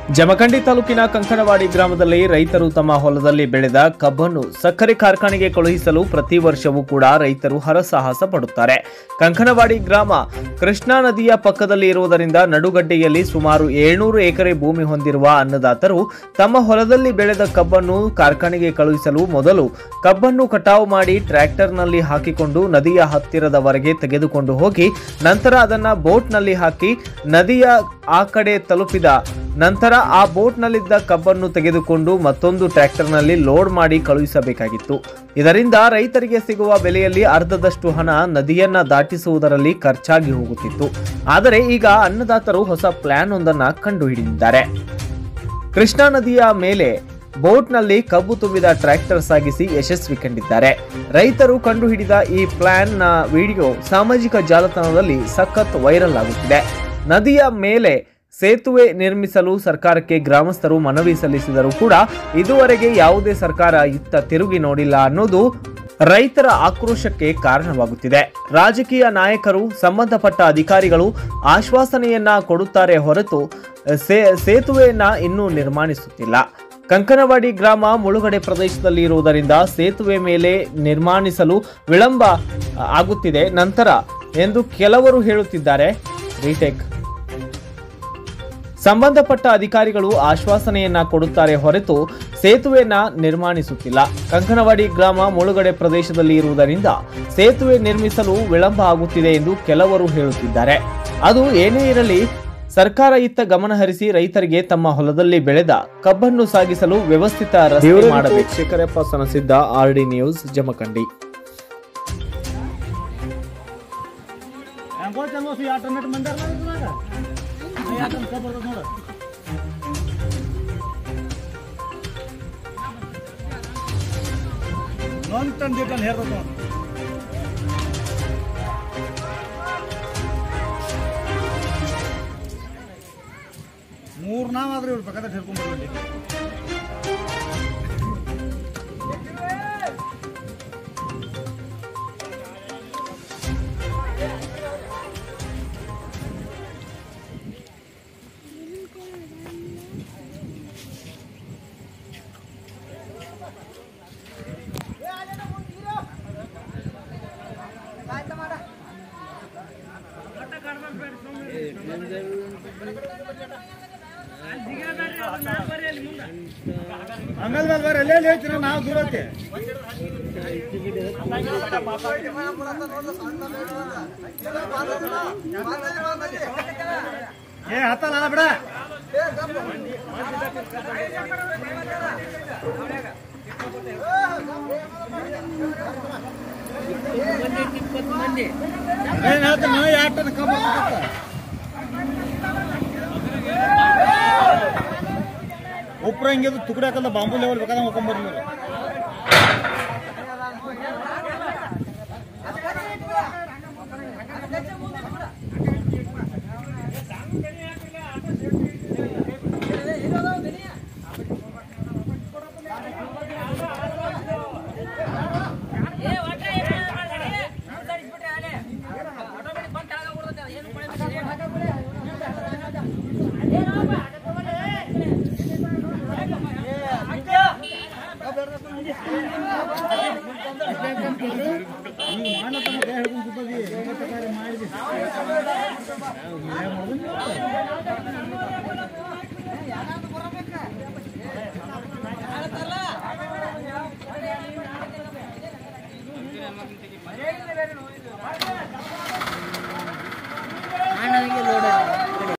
ಜಮಖಂಡಿ ತಾಲೂಕಿನ ಕಂಕಣವಾಡಿ ಗ್ರಾಮದಲ್ಲಿ ರೈತರು ತಮ್ಮ ಹೊಲದಲ್ಲಿ ಬೆಳೆದ ಕಬ್ಬನ್ನು ಸಕ್ಕರೆ ಕಾರ್ಖಾನೆಗೆ ಕಳುಹಿಸಲು ಪ್ರತಿ ವರ್ಷವೂ ಕೂಡ ರೈತರು ಹರಸಾಹಸ ಪಡುತ್ತಾರೆ ಕಂಕಣವಾಡಿ ಗ್ರಾಮ ಕೃಷ್ಣಾ ನದಿಯ ಪಕ್ಕದಲ್ಲಿ ಇರುವುದರಿಂದ ನಡುಗಡ್ಡೆಯಲ್ಲಿ ಸುಮಾರು ಏಳ್ನೂರು ಎಕರೆ ಭೂಮಿ ಹೊಂದಿರುವ ಅನ್ನದಾತರು ತಮ್ಮ ಹೊಲದಲ್ಲಿ ಬೆಳೆದ ಕಬ್ಬನ್ನು ಕಾರ್ಖಾನೆಗೆ ಕಳುಹಿಸಲು ಮೊದಲು ಕಬ್ಬನ್ನು ಕಟಾವು ಮಾಡಿ ಟ್ರ್ಯಾಕ್ಟರ್ನಲ್ಲಿ ಹಾಕಿಕೊಂಡು ನದಿಯ ಹತ್ತಿರದವರೆಗೆ ತೆಗೆದುಕೊಂಡು ಹೋಗಿ ನಂತರ ಅದನ್ನ ಬೋಟ್ನಲ್ಲಿ ಹಾಕಿ ನದಿಯ ಆ ಕಡೆ ತಲುಪಿದ ನಂತರ ಆ ಬೋಟ್ನಲ್ಲಿದ್ದ ಕಬ್ಬನ್ನು ತೆಗೆದುಕೊಂಡು ಮತ್ತೊಂದು ಟ್ರ್ಯಾಕ್ಟರ್ನಲ್ಲಿ ಲೋಡ್ ಮಾಡಿ ಕಳುಹಿಸಬೇಕಾಗಿತ್ತು ಇದರಿಂದ ರೈತರಿಗೆ ಸಿಗುವ ಬೆಲೆಯಲ್ಲಿ ಅರ್ಧದಷ್ಟು ಹಣ ನದಿಯನ್ನ ದಾಟಿಸುವುದರಲ್ಲಿ ಖರ್ಚಾಗಿ ಹೋಗುತ್ತಿತ್ತು ಆದರೆ ಈಗ ಅನ್ನದಾತರು ಹೊಸ ಪ್ಲಾನ್ ಒಂದನ್ನ ಕಂಡುಹಿಡಿದಿದ್ದಾರೆ ಕೃಷ್ಣಾ ನದಿಯ ಮೇಲೆ ಬೋಟ್ನಲ್ಲಿ ಕಬ್ಬು ತುಂಬಿದ ಟ್ರ್ಯಾಕ್ಟರ್ ಸಾಗಿಸಿ ಯಶಸ್ವಿ ಕಂಡಿದ್ದಾರೆ ರೈತರು ಕಂಡುಹಿಡಿದ ಈ ಪ್ಲಾನ್ನ ವಿಡಿಯೋ ಸಾಮಾಜಿಕ ಜಾಲತಾಣದಲ್ಲಿ ಸಖತ್ ವೈರಲ್ ಆಗುತ್ತಿದೆ ನದಿಯ ಮೇಲೆ ಸೇತುವೆ ನಿರ್ಮಿಸಲು ಸರ್ಕಾರಕ್ಕೆ ಗ್ರಾಮಸ್ಥರು ಮನವಿ ಸಲ್ಲಿಸಿದರೂ ಕೂಡ ಇದುವರೆಗೆ ಯಾವುದೇ ಸರ್ಕಾರ ಇತ್ತ ತಿರುಗಿ ನೋಡಿಲ್ಲ ಅನ್ನೋದು ರೈತರ ಆಕ್ರೋಶಕ್ಕೆ ಕಾರಣವಾಗುತ್ತಿದೆ ರಾಜಕೀಯ ನಾಯಕರು ಸಂಬಂಧಪಟ್ಟ ಅಧಿಕಾರಿಗಳು ಆಶ್ವಾಸನೆಯನ್ನ ಕೊಡುತ್ತಾರೆ ಹೊರತು ಸೇ ಸೇತುವೆಯನ್ನ ಇನ್ನೂ ನಿರ್ಮಾಣಿಸುತ್ತಿಲ್ಲ ಕಂಕನವಾಡಿ ಗ್ರಾಮ ಮುಳುಗಡೆ ಪ್ರದೇಶದಲ್ಲಿ ಇರುವುದರಿಂದ ಸೇತುವೆ ಮೇಲೆ ನಿರ್ಮಾಣಿಸಲು ವಿಳಂಬ ಆಗುತ್ತಿದೆ ನಂತರ ಎಂದು ಕೆಲವರು ಹೇಳುತ್ತಿದ್ದಾರೆ ರೀಟೇಕ್ ಸಂಬಂಧಪಟ್ಟ ಅಧಿಕಾರಿಗಳು ಆಶ್ವಾಸನೆಯನ್ನ ಕೊಡುತ್ತಾರೆ ಹೊರತು ಸೇತುವೆಯನ್ನ ನಿರ್ಮಾಣಿಸುತ್ತಿಲ್ಲ ಕಂಕನವಾಡಿ ಗ್ರಾಮ ಮುಳುಗಡೆ ಪ್ರದೇಶದಲ್ಲಿ ಇರುವುದರಿಂದ ಸೇತುವೆ ನಿರ್ಮಿಸಲು ವಿಳಂಬ ಆಗುತ್ತಿದೆ ಎಂದು ಕೆಲವರು ಹೇಳುತ್ತಿದ್ದಾರೆ ಅದು ಏನೇ ಇರಲಿ ಸರ್ಕಾರ ಇತ್ತ ಗಮನ ಹರಿಸಿ ರೈತರಿಗೆ ತಮ್ಮ ಹೊಲದಲ್ಲಿ ಬೆಳೆದ ಕಬ್ಬನ್ನು ಸಾಗಿಸಲು ವ್ಯವಸ್ಥಿತ ರಸ್ತೆ ಮಾಡಬೇಕು Shekharappa Sanasidda R D news Jamkhandi ಹೆಂಗೋ ಚಂಗೋ ಸಿ ಆಟೋಮೆಟ್ ಮಂದಾರ ಯಾಕಂತ ಖಬರ್ ನೋಡು ನೋನ್ ತಂದಿಟ್ಟು ಹೇರ್ಬೇಕು ನೋಡು ಮೂರ್ ನಾವ್ ಆದ್ರೆ ಇವ್ರು ಬೇಕಾದ್ರೆ ಹಿಡ್ಕೊಂಡ್ ಬರ್ಲಿ ಆಮೇಲೆ ಮೇಲೆ ಬರ್ರಿ ಎಲ್ಲೆಲ್ಲಿ ಹೇಳ್ತೀರ ನಾವು ದೂರ ಐತಿ ಏ ಹತ್ತಲ್ಲ ಬಿಡ ಏನ್ ಹೇಳ್ತೀನಿ ನಾವು ಎರಡು ಟನ್ ಕಬ್ಬು ಹಾಕ್ಬೇಕಂತ. ಉಪ್ರ ಹಿಂಗಿದ್ದು ತುಕಡಿ ಹಾಕಲ್ಲ ಬಾಂಬು ಲೆವೆಲ್ ಬೇಕಾದ್ರೆ ಹೋಗ್ಕೊಂಬರ್ರಿ ನೀವು